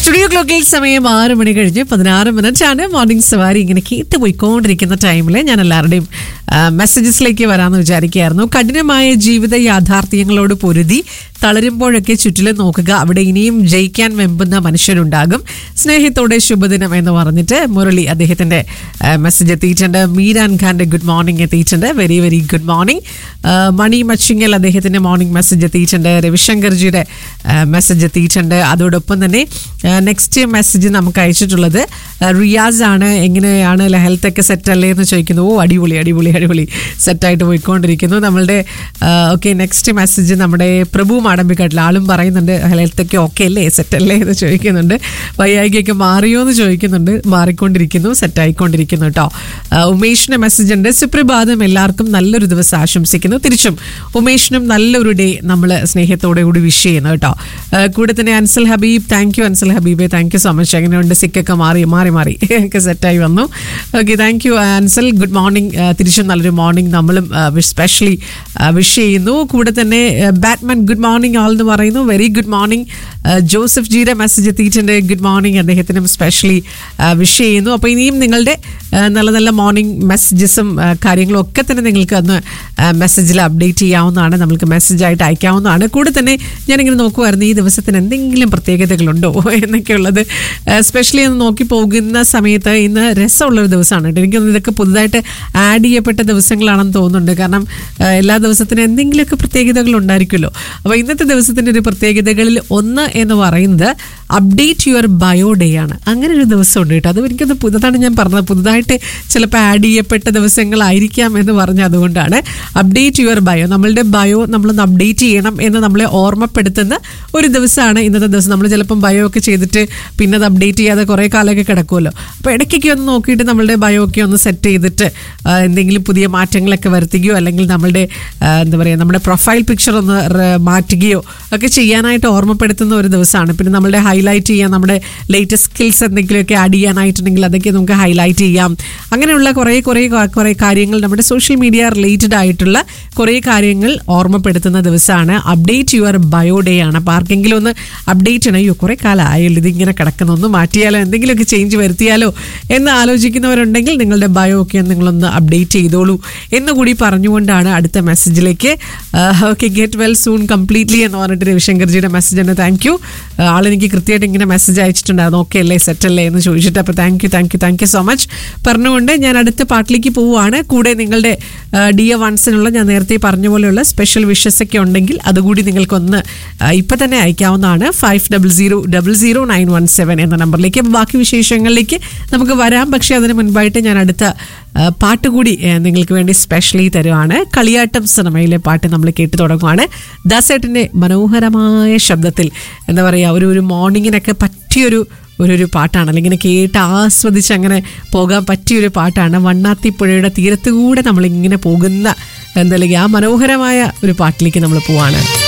studio ക്ലോക്കിൽ സമയം ആറ് മണി കഴിഞ്ഞ് പതിനാറ് മിനിറ്റ് ആണ് മോർണിംഗ് സവാരി ഇങ്ങനെ കേട്ട് പോയിക്കൊണ്ടിരിക്കുന്ന ടൈമിൽ ഞാൻ എല്ലാവരുടെയും മെസ്സേജസിലേക്ക് വരാമെന്ന് വിചാരിക്കുകയായിരുന്നു കഠിനമായ ജീവിത യാഥാർത്ഥ്യങ്ങളോട് പൊരുതി തളരുമ്പോഴൊക്കെ ചുറ്റിലും നോക്കുക അവിടെ ഇനിയും ജയിക്കാൻ വെമ്പുന്ന മനുഷ്യരുണ്ടാകും സ്നേഹത്തോടെ ശുഭദിനം എന്ന് പറഞ്ഞിട്ട് മുരളി അദ്ദേഹത്തിന്റെ മെസ്സേജ് എത്തിയിട്ടുണ്ട് മീരാൻ ഖാന്റെ ഗുഡ് മോർണിംഗ് എത്തിയിട്ടുണ്ട് very very good morning Mani Machingal അദ്ദേഹത്തിന്റെ മോർണിംഗ് മെസ്സേജ് എത്തിയിട്ടുണ്ട് രവിശങ്കർജിയുടെ മെസ്സേജ് എത്തിയിട്ടുണ്ട് അതോടൊപ്പം തന്നെ നെക്സ്റ്റ് മെസ്സേജ് നമുക്ക് അയച്ചിട്ടുള്ളത് ആ, റിയാസ് ആണ് എങ്ങനെയാണ് ഹെൽത്ത് ഒക്കെ സെറ്റ് അല്ലേ എന്ന് ചോദിക്കുന്നു ഓ അടിപൊളി അടിപൊളി അടിപൊളി സെറ്റായിട്ട് പോയിക്കൊണ്ടിരിക്കുന്നു നമ്മളുടെ ഓക്കെ നെക്സ്റ്റ് മെസ്സേജ് നമ്മുടെ പ്രഭു മാടമ്പിക്കാട്ടിൽ ആളും പറയുന്നുണ്ട് ഹെൽത്ത് ഒക്കെ ഓക്കെ അല്ലേ സെറ്റ് അല്ലേ എന്ന് ചോദിക്കുന്നുണ്ട് വയ്യായികയൊക്കെ മാറിയോ എന്ന് ചോദിക്കുന്നുണ്ട് മാറിക്കൊണ്ടിരിക്കുന്നു സെറ്റ് ആയിക്കൊണ്ടിരിക്കുന്നു കേട്ടോ ആ, ഉമേഷിന്റെ മെസ്സേജ് ഉണ്ട് സുപ്രഭാതം എല്ലാവർക്കും നല്ലൊരു ദിവസം ആശംസിക്കുന്നു തിരിച്ചും ഉമേഷിനും നല്ലൊരു ഡേ നമ്മൾ സ്നേഹത്തോടെ കൂടി വിഷ് ചെയ്യുന്നു കേട്ടോ ആ, കൂടെ തന്നെ അൻസൽ ഹബീബ് താങ്ക് യു അൻസൽ ഹബീബെ താങ്ക് യു സോ മച്ച് എങ്ങനെയുണ്ട് സിക്കൊക്കെ മാറി മാറി മാറി ഒക്കെ സെറ്റായി വന്നു okay thank you Ansal good morning തിരിച്ചും നല്ലൊരു മോർണിംഗ് നമ്മളും സ്പെഷ്യലി വിഷ് ചെയ്യുന്നു കൂടെ തന്നെ ബാറ്റ്മാൻ ഗുഡ് മോർണിംഗ് ആൾ എന്ന് പറയുന്നു വെരി ഗുഡ് മോർണിംഗ് ജോസഫ് ജിയുടെ മെസ്സേജ് എത്തിയിട്ടുണ്ട് ഗുഡ് മോർണിംഗ് അദ്ദേഹത്തിനും സ്പെഷ്യലി വിഷ് ചെയ്യുന്നു അപ്പോൾ ഇനിയും നിങ്ങളുടെ ആ, നല്ല നല്ല മോർണിംഗ് മെസ്സേജസും കാര്യങ്ങളും ഒക്കെ തന്നെ നിങ്ങൾക്ക് അന്ന് മെസ്സേജിൽ അപ്ഡേറ്റ് ചെയ്യാവുന്നതാണ് നമുക്ക് മെസ്സേജായിട്ട് അയക്കാവുന്നതാണ് കൂടെ തന്നെ ഞാനിങ്ങനെ നോക്കുമായിരുന്നു ഈ ദിവസത്തിന് എന്തെങ്കിലും പ്രത്യേകതകളുണ്ടോ എന്നൊക്കെയുള്ളത് സ്പെഷ്യലി ഒന്ന് നോക്കി പോകുന്ന സമയത്ത് ഇന്ന് രസമുള്ളൊരു ദിവസമാണ് കേട്ടോ എനിക്ക് തോന്നുന്നു ഇതൊക്കെ പുതുതായിട്ട് ആഡ് ചെയ്യപ്പെട്ട ദിവസങ്ങളാണെന്ന് തോന്നുന്നുണ്ട് കാരണം ആ, എല്ലാ ദിവസത്തിനും എന്തെങ്കിലുമൊക്കെ പ്രത്യേകതകൾ ഉണ്ടായിരിക്കുമല്ലോ അപ്പോൾ ഇന്നത്തെ ദിവസത്തിൻ്റെ ഒരു പ്രത്യേകതകളിൽ ഒന്ന് എന്ന് പറയുന്നത് അപ്ഡേറ്റ് യുവർ ബയോ ഡേ ആണ് അങ്ങനെ ഒരു ദിവസമുണ്ട് കേട്ടോ അത് എനിക്കൊന്ന് പുതുതാണ് ഞാൻ പറഞ്ഞത് പുതുതായിട്ട് ചിലപ്പോൾ ആഡ് ചെയ്യപ്പെട്ട ദിവസങ്ങളായിരിക്കാം എന്ന് പറഞ്ഞ അതുകൊണ്ടാണ് അപ്ഡേറ്റ് യുവർ ബയോ നമ്മളുടെ ബയോ നമ്മളൊന്ന് അപ്ഡേറ്റ് ചെയ്യണം എന്ന് നമ്മളെ ഓർമ്മപ്പെടുത്തുന്ന ഒരു ദിവസമാണ് ഇന്നത്തെ ദിവസം നമ്മൾ ചിലപ്പം ബയോ ഒക്കെ ചെയ്തിട്ട് പിന്നെ അത് അപ്ഡേറ്റ് ചെയ്യാതെ കുറേ കാലമൊക്കെ കിടക്കുമല്ലോ അപ്പോൾ ഇടയ്ക്കൊക്കെ ഒന്ന് നോക്കിയിട്ട് നമ്മളുടെ ബയോ ഒക്കെ ഒന്ന് സെറ്റ് ചെയ്തിട്ട് ആ, എന്തെങ്കിലും പുതിയ മാറ്റങ്ങളൊക്കെ വരുത്തുകയോ അല്ലെങ്കിൽ നമ്മളുടെ ആ, എന്താ പറയുക നമ്മുടെ പ്രൊഫൈൽ പിക്ചർ ഒന്ന് ര- മാറ്റുകയോ ഒക്കെ ചെയ്യാനായിട്ട് ഓർമ്മപ്പെടുത്തുന്ന ഒരു ദിവസമാണ് പിന്നെ നമ്മളുടെ ഹൈലൈറ്റ് ചെയ്യാൻ നമ്മുടെ ലേറ്റസ്റ്റ് സ്കിൽസ് എന്തെങ്കിലുമൊക്കെ ആഡ് ചെയ്യാനായിട്ടുണ്ടെങ്കിൽ അതൊക്കെ നമുക്ക് ഹൈലൈറ്റ് ചെയ്യാം അങ്ങനെയുള്ള കുറേ കുറേ കാ- കുറേ കാര്യങ്ങൾ നമ്മുടെ സോഷ്യൽ മീഡിയ റിലേറ്റഡ് ആയിട്ടുള്ള കുറേ കാര്യങ്ങൾ ഓർമ്മപ്പെടുത്തുന്ന ദിവസമാണ് അപ്ഡേറ്റ് യുവർ ബയോ ഡേ ആണ് അപ്പോൾ ആർക്കെങ്കിലും ഒന്ന് അപ്ഡേറ്റ് ചെയ്യണം അയ്യോ കുറേ കാലമായല്ലോ ഇതിങ്ങനെ കിടക്കുന്ന ഒന്ന് മാറ്റിയാലോ എന്തെങ്കിലുമൊക്കെ ചേഞ്ച് വരുത്തിയാലോ എന്ന് ആലോചിക്കുന്നവരുണ്ടെങ്കിൽ നിങ്ങളുടെ ബയോ ഒക്കെ നിങ്ങളൊന്ന് അപ്ഡേറ്റ് ചെയ്തോളൂ എന്ന് കൂടി പറഞ്ഞുകൊണ്ടാണ് അടുത്ത മെസ്സേജിലേക്ക് okay get well soon completely എന്ന് പറഞ്ഞിട്ട് രവിശങ്കർജിയുടെ മെസ്സേജ് ഉണ്ട് താങ്ക് യു ആളെനിക്ക് കൃത്യമായിട്ട് ഇങ്ങനെ മെസ്സേജ് അയച്ചിട്ടുണ്ടായിരുന്നു ഓക്കെ അല്ലേ സെറ്റ് അല്ലേ എന്ന് ചോദിച്ചിട്ട് അപ്പോൾ thank you thank you thank you so much പറഞ്ഞുകൊണ്ട് ഞാൻ അടുത്ത പാട്ടിലേക്ക് പോവുകയാണ് കൂടെ നിങ്ങളുടെ ഡി എ വൺസിനുള്ള ഞാൻ നേരത്തെ പറഞ്ഞ പോലെയുള്ള സ്പെഷ്യൽ വിഷസ് ഒക്കെ ഉണ്ടെങ്കിൽ അതുകൂടി നിങ്ങൾക്കൊന്ന് ആ, ഇപ്പം തന്നെ അയക്കാവുന്നതാണ് five double zero double zero nine one seven എന്ന നമ്പറിലേക്ക് അപ്പോൾ ബാക്കി വിശേഷങ്ങളിലേക്ക് നമുക്ക് വരാം പക്ഷേ അതിന് മുൻപായിട്ട് ഞാൻ അടുത്ത ആ, പാട്ട് കൂടി ആ, നിങ്ങൾക്ക് വേണ്ടി സ്പെഷ്യലി തരുവാണ് കളിയാട്ടം സിനിമയിലെ പാട്ട് നമ്മൾ കേട്ടു തുടങ്ങുവാണ് ദാസേട്ടൻ്റെ മനോഹരമായ ശബ്ദത്തിൽ എന്താ പറയുക ഒരു ഒരു മോർണിംഗിനൊക്കെ പറ്റിയൊരു ഒരു ഒരു പാട്ടാണ് അല്ലെങ്കിൽ ഇങ്ങനെ കേട്ട് ആസ്വദിച്ച് അങ്ങനെ പോകാൻ പറ്റിയൊരു പാട്ടാണ് വണ്ണാത്തിപ്പുഴയുടെ തീരത്തുകൂടെ നമ്മളിങ്ങനെ പോകുന്ന എന്താ പറയുക ആ മനോഹരമായ ഒരു പാട്ടിലേക്ക് നമ്മൾ പോവാണ്